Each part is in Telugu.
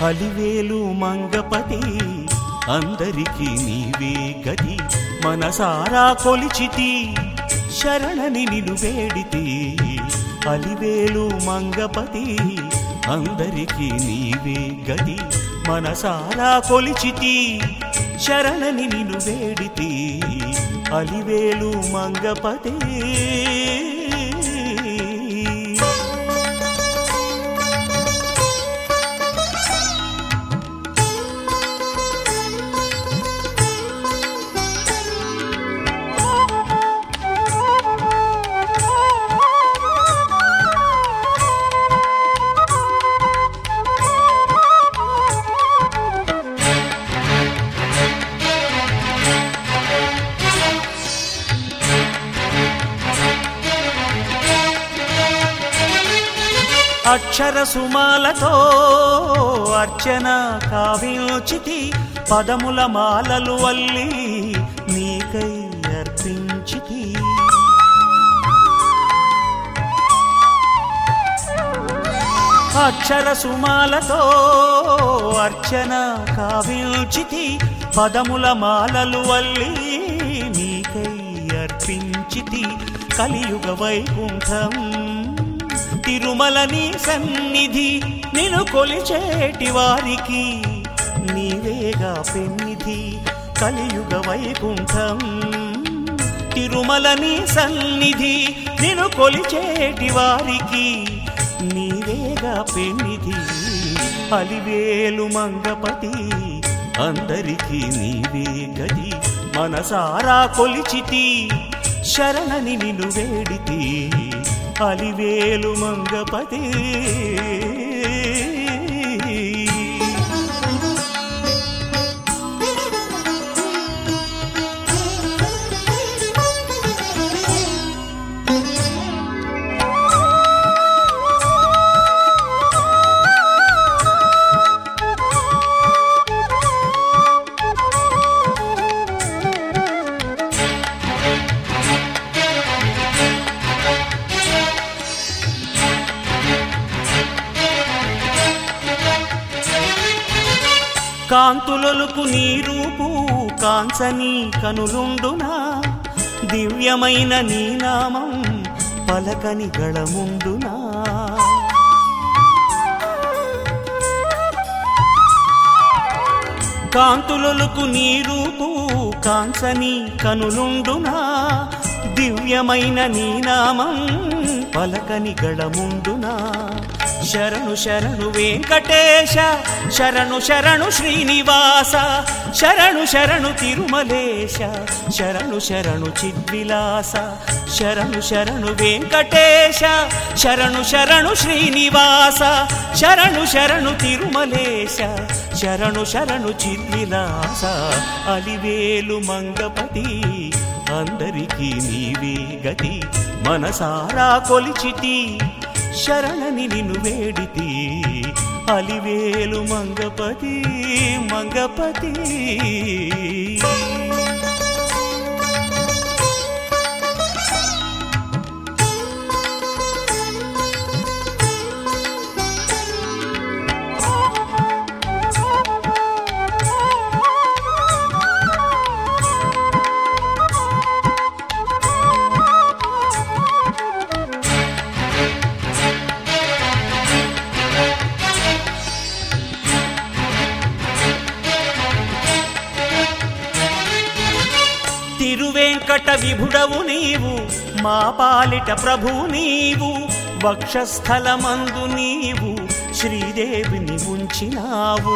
అలివేలు మంగపతి అందరికీ నీవే గతి మనసారా కొలిచితి శరణని నిను వేడితి అలివేలు మంగపతి అందరికీ నీవే గతి మనసారా కొలిచితి శరణని నిను వేడితి అలివేలు మంగపతి అక్షర సుమాలతో అర్చన కావించితి పదముల మాలలు వల్లి నీకై అర్పించితి అక్షర సుమాలతో అర్చన కావించితి పదముల మాలలు వల్లి నీకై అర్పించితి కలియుగ వైకుంఠం తిరుమలని సన్నిధి నిన్ను కొలిచేటి వారికి నీవేగా పెన్నిధి కలియుగ వైకుంఠం తిరుమలని సన్నిధి నిన్ను కొలిచేటి వారికి నీవేగా పెన్నిధి అలివేలు మంగపతి అందరికీ నీవే గది మనసారా కొలిచితి శరణని నిన్ను వేడితి అలివేలు మంగపతి కాంతులొలుకు నీ రూపు కాంచని కనులుండునా దివ్యమైన నీ నామం పలకని గళముండునా కాంతులొలుకు నీ రూపు కాంచని కనులుండునా దివ్యమైన నీ నామం పలకని గళముండునా శరణు శరణు వెంకటేశ శరణు శరణు శ్రీనివాస శరణు శరణు తిరుమలేశ శరణు శరణు చిద్విలాస శరణు శరణు వెంకటేశ శరణు శరణు శ్రీనివాస శరణు శరణు తిరుమలేశ శరణు శరణు చిద్విలాస అలివేలు మంగపతి అందరికీ నీవే గతి మనసారా కొలిచితి శరణని నిన్ను వేడితి అలివేలు మంగపతి మంగపతి తిరువెంకట విభుడవు నీవు మా పాలిట ప్రభు నీవు వక్షస్థలమందు నీవు శ్రీదేవిని ఉంచినావు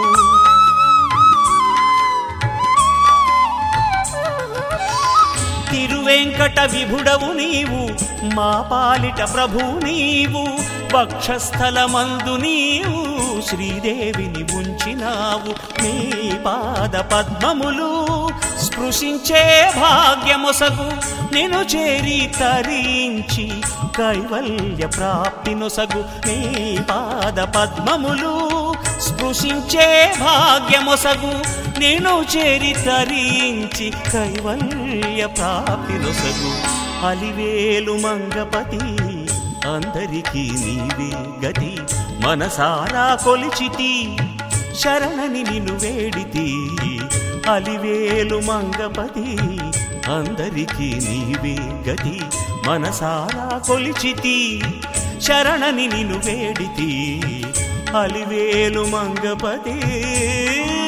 తిరువెంకట విభుడవు నీవు మా పాలిట ప్రభు నీవు వక్షస్థలమందు నీవు శ్రీదేవిని ఉంచినావు నీ పాద పద్మములు స్పృశించే భాగ్యమొసగు నేను చేరి తరించి కైవల్య ప్రాప్తి నొసగు నీ పాద పద్మములు స్పృశించే భాగ్యమొసగు నేను చేరి తరించి కైవల్య ప్రాప్తి నొసగు అలివేలు మంగపతి అందరికీ నీవే గతి మనసారా కొలిచితి శరణని నిన్ను వేడితి అలివేలు మంగపతి అందరికీ నీవే గతి మనసారా కొలిచితి శరణని నిన్ను వేడితి అలివేలు మంగపతి